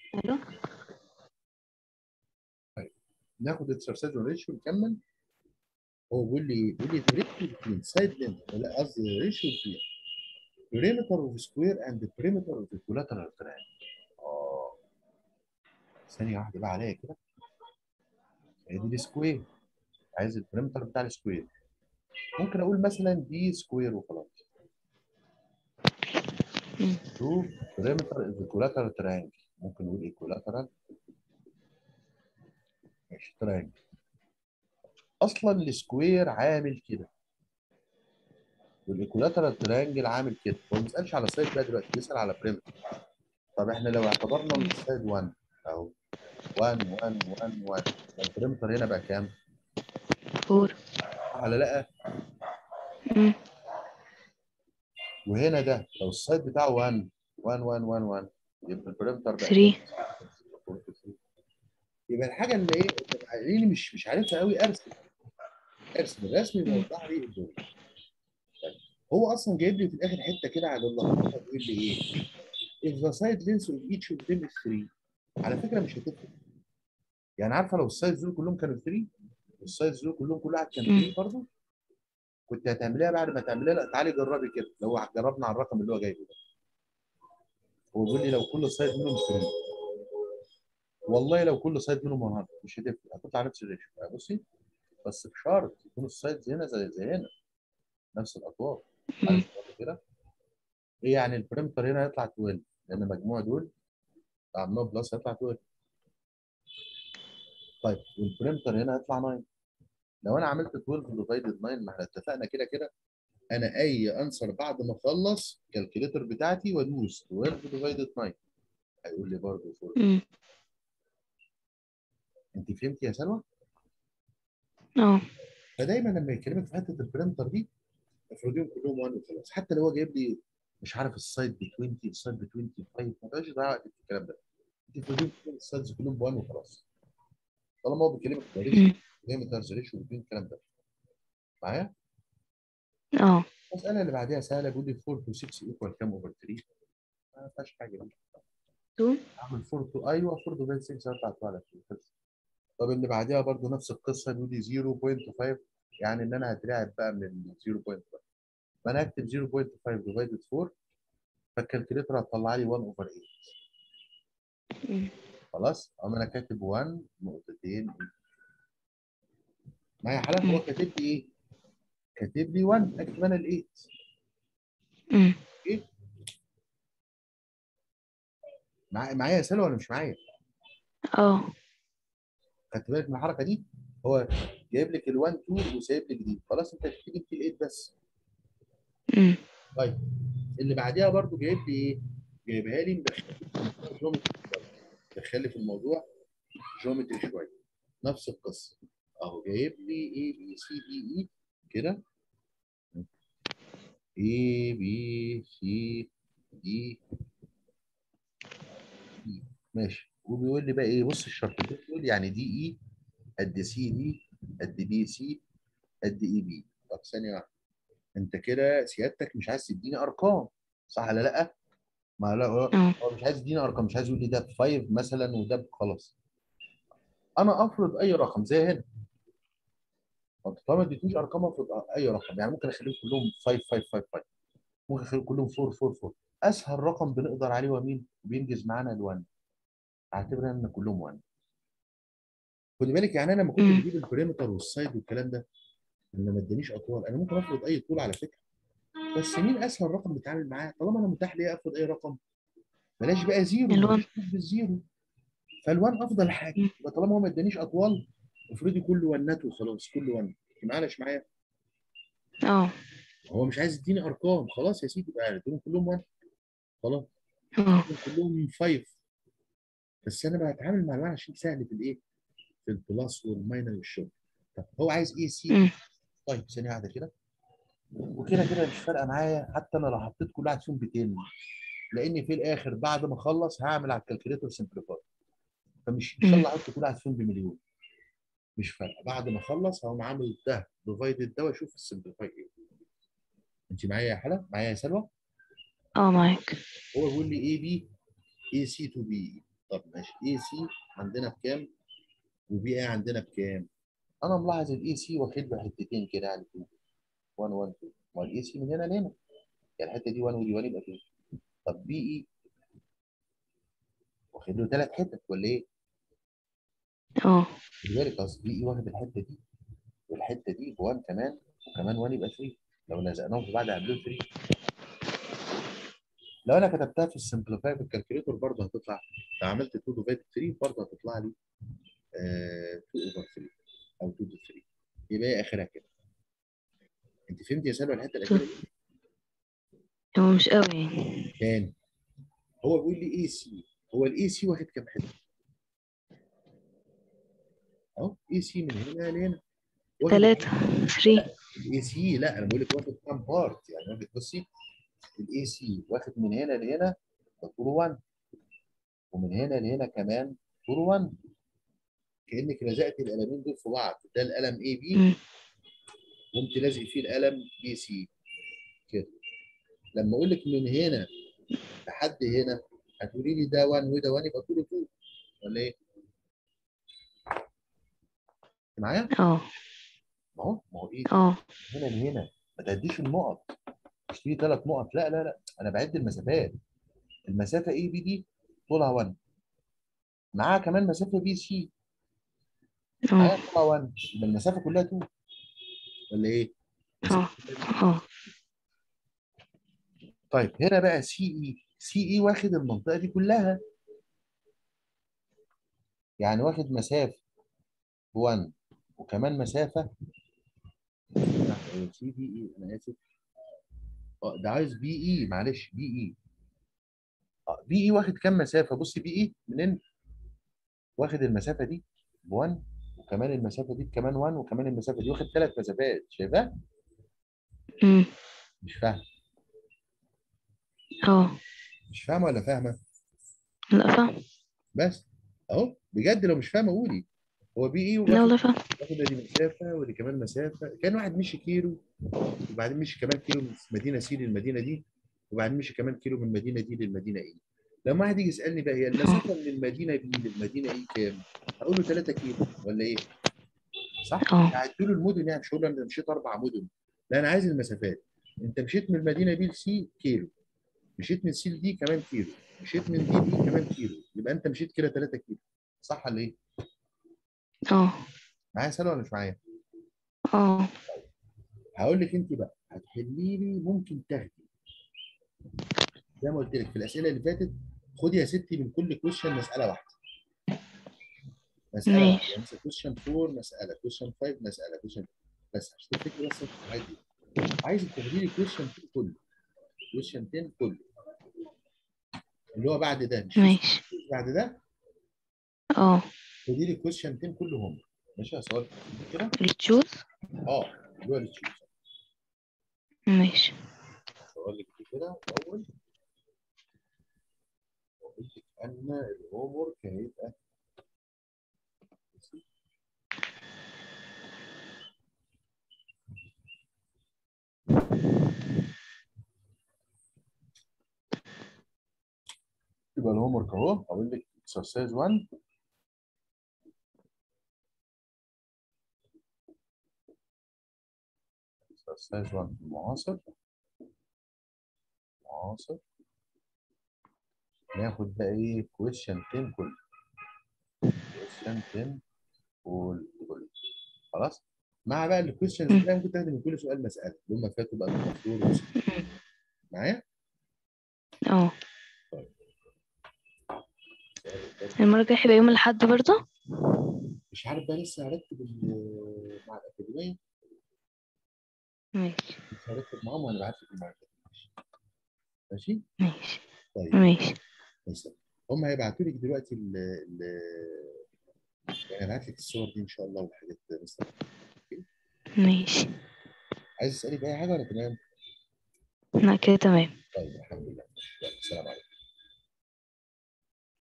الو ناخد اكسرسايز ريشيو نكمل هو بيقول لي ايه؟ بيقول لي the ratio between side length لا قصدي ريشيو between perimeter of square and the perimeter of equilateral triangle اه ثانية واحدة بقى عليا كده هي دي السكوير عايز البريمتر بتاع السكوير ممكن اقول مثلا دي سكوير وخلاص مم. شوف بريمتر از equilateral triangle ممكن نقول equilateral ماشي triangle اصلا السكوير عامل كده والايكولاترال تريانجل عامل كده هو ما بيسالش على سايد بقى دلوقتي بيسال على بريمتر طب احنا لو اعتبرنا من السايد 1 اهو 1 1 1 1 البريمتر هنا بقى كام؟ فور صح ولا لا؟ مم. وهنا ده لو السايد بتاعه 1 1 1 1 1 يبقى البريمتر بقى ثري يبقى الحاجه اللي ايه اللي مش مش عارفها قوي ارسم ارسم الرسم يوضح لي الدنيا طيب هو اصلا جايب لي في الاخر حته كده على اللخبطه بيقول لي ايه if the side length of each of them is 3 على فكره مش هتفرق يعني عارفه لو السايدز دول كلهم كانوا 3 والسايدز دول كلهم كل واحد كان 3 برضه كنت هتعمليها بعد ما تعمليها لا تعالي جربي كده لو جربنا على الرقم اللي هو جايبه ده هو بيقول لي لو كل سايد منهم 3 والله لو كل سايد منهم 100 مش هتفرق هتطلع نفس الريشيو بصي بس بشرط يكون السايدز هنا زي زي هنا نفس الاطوار عارف برضه كده ايه يعني البريمتر هنا هيطلع 12 لان مجموع دول عملوه بلس هيطلع 12 طيب والبريمتر هنا هيطلع 9 لو انا عملت 12 ديفايدد 9 ما احنا اتفقنا كده كده انا اي انسر بعد ما اخلص الكالكوليتر بتاعتي وادوس 12 ديفايدد 9 هيقول لي برضه 4 مم. انت فهمتي يا سلوى؟ اه فدايما لما يكلمك في حته البريمتر دي افرضيهم كلهم 1 وخلاص حتى لو هو جايب لي مش عارف السايد ب 20 السايد ب 25 ما بقاش ضيع وقت في الكلام ده انت افرضيهم كلهم السايدز كلهم ب 1 وخلاص طالما هو بيكلمك في ريشيو مم. ليميترز ريشيو بين الكلام ده معايا؟ اه المساله اللي بعديها سهله بيقول لي 4 تو 6 ايكوال كام اوفر 3 ما فيهاش حاجه دي تو اعمل 4 تو ايوه 4 تو 6 هطلع 2 على 2 طب اللي بعديها برضو نفس القصه بيقول لي 0.5 يعني ان انا هترعب بقى من 0.5 فانا هكتب 0.5 ديفايدد 4 فالكالكوليتر هتطلع لي 1 اوفر 8 مم. خلاص اما انا كاتب 1 نقطتين معايا حاله هو كاتب لي ايه؟ كاتب لي 1 اكتب انا ال 8 مم. ايه؟ مع- معايا يا سلوى ولا مش معايا؟ اه خدت بالك من الحركه دي؟ هو جايب لك ال 1 2 وسايب لك دي خلاص انت هتكتب ال 8 بس مم. طيب اللي بعديها برضو جايب لي ايه؟ جايبها لي مدخل جيومتري دخل لي في الموضوع جيومتري شويه نفس القصه اهو جايب لي اي بي سي دي اي كده اي بي سي دي اي ماشي وبيقول لي بقى ايه بص الشرطتين دول يعني دي اي قد سي دي قد بي سي قد اي بي طب ثانيه واحده انت كده سيادتك مش عايز تديني ارقام صح ولا لا؟ ما لا هو اه هو مش عايز يديني ارقام مش عايز يقول لي ده ب 5 مثلا وده ب- خلاص انا افرض اي رقم زي هنا طب طالما ما اديتنيش ارقام افرض اي رقم يعني ممكن اخليهم كلهم 5 5 5 5 ممكن اخليهم كلهم 4 4 4 اسهل رقم بنقدر عليه هو مين؟ بينجز معانا ال1 اعتبر ان كلهم 1 خدي بالك يعني انا لما كنت مم. بجيب البريمتر والسايد والكلام ده اللي ما ادانيش اطوال انا ممكن افرض اي طول على فكره بس مين اسهل رقم بتعامل معاه طالما انا متاح لي افرض اي رقم بلاش بقى زيرو الوان. مفيش طول بالزيرو فالوان افضل حاجه مم. يبقى طالما هو ما ادانيش اطوال افرضي كل ونات وخلاص كل ون معانا مش معايا اه هو مش عايز يديني ارقام خلاص يا سيدي بقى اديهم كلهم 1 خلاص اه اديهم كلهم 5 بس انا بقى اتعامل مع الوان عشان سهل في الايه؟ في البلس والماينر والشغل طب هو عايز ايه سي مم. طيب ثانيه واحده كده وكده كده مش فارقه معايا حتى انا لو حطيت كل واحد فيهم 200 لان في الاخر بعد ما اخلص هعمل على الكالكوليتر سمبليفاي فمش ان شاء الله احط كل واحد فيهم بمليون مش فارقه بعد ما اخلص هقوم عامل ده ديفايدد ده واشوف السمبليفاي ايه انت معايا يا حلا معايا يا سلوى اه معاك هو بيقول لي اي بي اي سي تو بي طب ماشي اي سي عندنا بكام وبي اي عندنا بكام انا ملاحظ الاي سي واخد له حتتين كده يعني 2 1 1 2 ما الاي سي من هنا لهنا يعني الحته دي 1 ودي 1 يبقى 2 طب بي اي واخد له ثلاث حتت ولا ايه؟ اه خلي بالك اصل بي اي واخد الحته دي والحته دي ب 1 كمان وكمان 1 يبقى 3 لو لزقناهم في بعض هيعملوا 3 لو انا كتبتها في السمبليفاي في الكالكوليتور برضه هتطلع لو عملت 2 ديفايد 3 برضه هتطلع لي آه 2 اوفر 3 او 2 3 يبقى هي اخرها كده انت فهمت يا سلوى الحته الاخيره دي؟ هو مش قوي يعني تاني هو بيقول لي اي سي هو الاي سي واخد كام حته؟ اهو اي سي من هنا لهنا واخد ثلاثة ثري الاي سي لا انا بقول لك واخد كام بارت يعني واخد بصي الاي سي واخد من هنا لهنا ده طول 1 ومن هنا لهنا كمان طول 1 كانك لزقت القلمين دول في بعض ده القلم اي بي مم. وقمت لازق فيه القلم بي سي كده لما اقول لك من هنا لحد هنا هتقولي لي ده 1 وده 1 يبقى طوله 2 ولا ايه؟ معايا؟ اه ما هو ما هو ايه؟ اه هنا لهنا ما تعديش النقط مش تيجي ثلاث نقط لا لا لا انا بعد المسافات المسافه اي بي دي طولها 1 معاها كمان مسافه بي سي معايا اه طولها 1 يبقى المسافه كلها 2 ولا ايه؟ اه اه طيب هنا بقى سي اي سي اي واخد المنطقه دي كلها يعني واخد مسافه 1 وكمان مسافه سي بي اي انا اسف اه ده عايز بي اي معلش بي اي اه بي اي واخد كام مسافه بصي بي اي منين واخد المسافه دي ب 1 وكمان المسافه دي كمان 1 وكمان المسافه دي واخد ثلاث مسافات شايفاه مم. مش فاهم اه مش فاهمه ولا فاهمه لا فاهم بس اهو بجد لو مش فاهمه قولي هو بي اي لا واخد والله فاهم واخد دي مسافه ودي كمان مسافه كان واحد مشي كيلو وبعدين مشي كمان كيلو من مدينه سي للمدينه دي وبعدين مشي كمان كيلو من المدينه دي للمدينه اي لما واحد يجي يسالني بقى هي المسافه من المدينه بي للمدينه اي كام؟ هقول له 3 كيلو ولا ايه؟ صح؟ اه هعد له المدن يعني مش هقول له انا مشيت اربع مدن لا انا عايز المسافات انت مشيت من المدينه بي لسي كيلو مشيت من سي لدي كمان كيلو مشيت من دي لدي كمان كيلو يبقى انت مشيت كده 3 كيلو صح ولا ايه؟ اه معايا سنه ولا مش معايا؟ اه هقول لك انت بقى هتحلي لي ممكن تاخدي زي ما قلت لك في الاسئله اللي فاتت خدي يا ستي من كل كويشن مساله واحده مساله ماشي. واحده يعني مثلا كويشن 4 مساله كويشن 5 مساله كويشن بس عشان تفتكري بس الحاجات دي عايز تاخدي لي كويشن 2 كله كويشن 10 كله اللي هو بعد ده مش ماشي بعد ده اه خدي لي كويشن 10 كلهم ماشي يا سؤال كده التشوز اه اللي هو اللي تشوز ماشي اقول لك دي كده الاول واقول لك ان الهوم ورك هيبقى يبقى الهوم ورك اهو اقول لك اكسرسايز 1 اكسرسايز 1 في المعاصر معاصر ناخد بقى ايه كويشن 10 كله كويشن 10 كل كله خلاص مع بقى الكويشنز مم. دي ممكن تاخد من كل سؤال مساله اللي هم فاتوا بقى الدكتور معايا اه المرة الجاية هيبقى يوم الأحد برضه مش عارف بقى لسه هرتب ال- مع الاكاديميه ماشي لسه هرتب معاهم وانا بعت لك المعلومات ماشي ماشي طيب ماشي ماشي هم هيبعتوا لك دلوقتي ال ال يعني هبعت لك الصور دي ان شاء الله والحاجات دي لسه ماشي عايز تسالي في اي حاجه ولا تمام؟ لا كده تمام طيب الحمد لله يلا، السلام عليكم